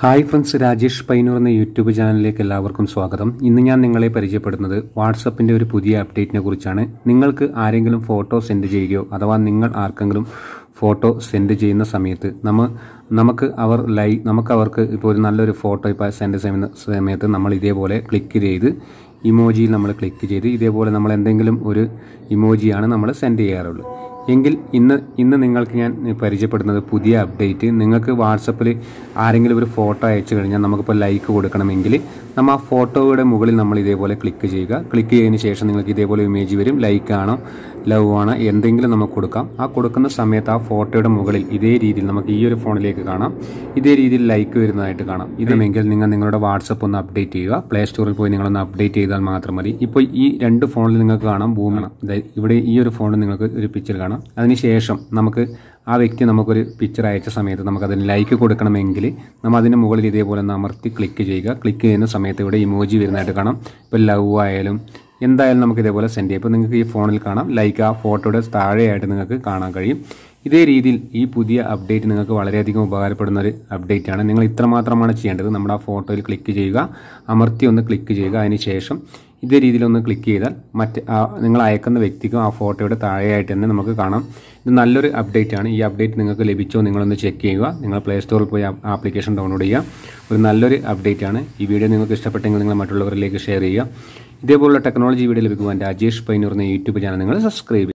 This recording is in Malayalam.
ഹായ് ഫ്രണ്ട്സ് രാജേഷ് പൈനൂർ എന്ന യൂട്യൂബ് ചാനലിലേക്ക് എല്ലാവർക്കും സ്വാഗതം ഇന്ന് ഞാൻ നിങ്ങളെ പരിചയപ്പെടുന്നത് വാട്സപ്പിൻ്റെ ഒരു പുതിയ അപ്ഡേറ്റിനെ കുറിച്ചാണ് നിങ്ങൾക്ക് ആരെങ്കിലും ഫോട്ടോ സെൻഡ് ചെയ്യുകയോ അഥവാ നിങ്ങൾ ആർക്കെങ്കിലും ഫോട്ടോ സെൻഡ് ചെയ്യുന്ന സമയത്ത് നമ്മ നമുക്ക് അവർ ലൈ നമുക്ക് അവർക്ക് ഇപ്പോൾ ഒരു നല്ലൊരു ഫോട്ടോ ഇപ്പോൾ സെൻഡ് ചെയ്യുന്ന സമയത്ത് നമ്മൾ ഇതേപോലെ ക്ലിക്ക് ചെയ്ത് ഇമോജിയിൽ നമ്മൾ ക്ലിക്ക് ചെയ്ത് ഇതേപോലെ നമ്മൾ എന്തെങ്കിലും ഒരു ഇമോജിയാണ് നമ്മൾ സെൻഡ് ചെയ്യാറുള്ളത് എങ്കിൽ ഇന്ന് ഇന്ന് നിങ്ങൾക്ക് ഞാൻ പരിചയപ്പെടുന്നത് പുതിയ അപ്ഡേറ്റ് നിങ്ങൾക്ക് വാട്സപ്പിൽ ആരെങ്കിലും ഒരു ഫോട്ടോ അയച്ചു കഴിഞ്ഞാൽ നമുക്കിപ്പോൾ ലൈക്ക് കൊടുക്കണമെങ്കിൽ നമ്മൾ ആ ഫോട്ടോയുടെ മുകളിൽ നമ്മൾ ഇതേപോലെ ക്ലിക്ക് ചെയ്യുക ക്ലിക്ക് ചെയ്തതിന് ശേഷം നിങ്ങൾക്ക് ഇതേപോലെ ഇമേജ് വരും ലൈക്ക് ആണോ ലവ് ആണോ എന്തെങ്കിലും നമുക്ക് കൊടുക്കാം ആ കൊടുക്കുന്ന സമയത്ത് ആ ഫോട്ടോയുടെ മുകളിൽ ഇതേ രീതിയിൽ നമുക്ക് ഈ ഒരു ഫോണിലേക്ക് കാണാം ഇതേ രീതിയിൽ ലൈക്ക് വരുന്നതായിട്ട് കാണാം ഇതുമെങ്കിൽ നിങ്ങൾ നിങ്ങളുടെ വാട്സപ്പ് ഒന്ന് അപ്ഡേറ്റ് ചെയ്യുക പ്ലേ സ്റ്റോറിൽ പോയി നിങ്ങളൊന്ന് അപ്ഡേറ്റ് ചെയ്താൽ മാത്രം മതി ഇപ്പോൾ ഈ രണ്ട് ഫോണിൽ നിങ്ങൾക്ക് കാണാം ഭൂമി ഇവിടെ ഈ ഒരു ഫോണിൽ നിങ്ങൾക്ക് ഒരു പിക്ചർ കാണാം അതിനുശേഷം നമുക്ക് ആ വ്യക്തി നമുക്കൊരു പിക്ചർ അയച്ച സമയത്ത് നമുക്ക് അതിന് ലൈക്ക് കൊടുക്കണമെങ്കിൽ നമ്മൾ അതിന് മുകളിൽ ഇതേപോലെ ഒന്ന് അമർത്തി ക്ലിക്ക് ചെയ്യുക ക്ലിക്ക് ചെയ്യുന്ന സമയത്ത് ഇവിടെ ഇമോജി വരുന്നതായിട്ട് കാണാം ഇപ്പോൾ ലവ് ആയാലും എന്തായാലും നമുക്ക് ഇതേപോലെ സെൻഡ് ചെയ്യാം ഇപ്പോൾ നിങ്ങൾക്ക് ഈ ഫോണിൽ കാണാം ലൈക്ക് ആ ഫോട്ടോയുടെ താഴെയായിട്ട് നിങ്ങൾക്ക് കാണാൻ കഴിയും ഇതേ രീതിയിൽ ഈ പുതിയ അപ്ഡേറ്റ് നിങ്ങൾക്ക് വളരെയധികം ഉപകാരപ്പെടുന്ന ഒരു അപ്ഡേറ്റ് ആണ് നിങ്ങൾ ഇത്രമാത്രമാണ് ചെയ്യേണ്ടത് നമ്മുടെ ആ ഫോട്ടോയിൽ ക്ലിക്ക് ചെയ്യുക അമർത്തി ഒന്ന് ക്ലിക്ക് ചെയ്യുക അതിന് ശേഷം ഇതേ രീതിയിൽ ഒന്ന് ക്ലിക്ക് ചെയ്താൽ മറ്റ് നിങ്ങൾ അയക്കുന്ന വ്യക്തിക്കും ആ ഫോട്ടോയുടെ താഴെയായിട്ട് തന്നെ നമുക്ക് കാണാം ഇത് നല്ലൊരു അപ്ഡേറ്റ് ആണ് ഈ അപ്ഡേറ്റ് നിങ്ങൾക്ക് ലഭിച്ചോ നിങ്ങളൊന്ന് ചെക്ക് ചെയ്യുക നിങ്ങൾ പ്ലേ സ്റ്റോറിൽ പോയി ആപ്ലിക്കേഷൻ ഡൗൺലോഡ് ചെയ്യുക ഒരു നല്ലൊരു അപ്ഡേറ്റ് ആണ് ഈ വീഡിയോ നിങ്ങൾക്ക് ഇഷ്ടപ്പെട്ടെങ്കിൽ നിങ്ങൾ മറ്റുള്ളവരിലേക്ക് ഷെയർ ചെയ്യുക ഇതേപോലുള്ള ടെക്നോളജി വീഡിയോ ലഭിക്കുവാൻ രാജേഷ് പൈനൂർ എന്ന യൂട്യൂബ് ചാനൽ നിങ്ങൾ സബ്സ്ക്രൈബ്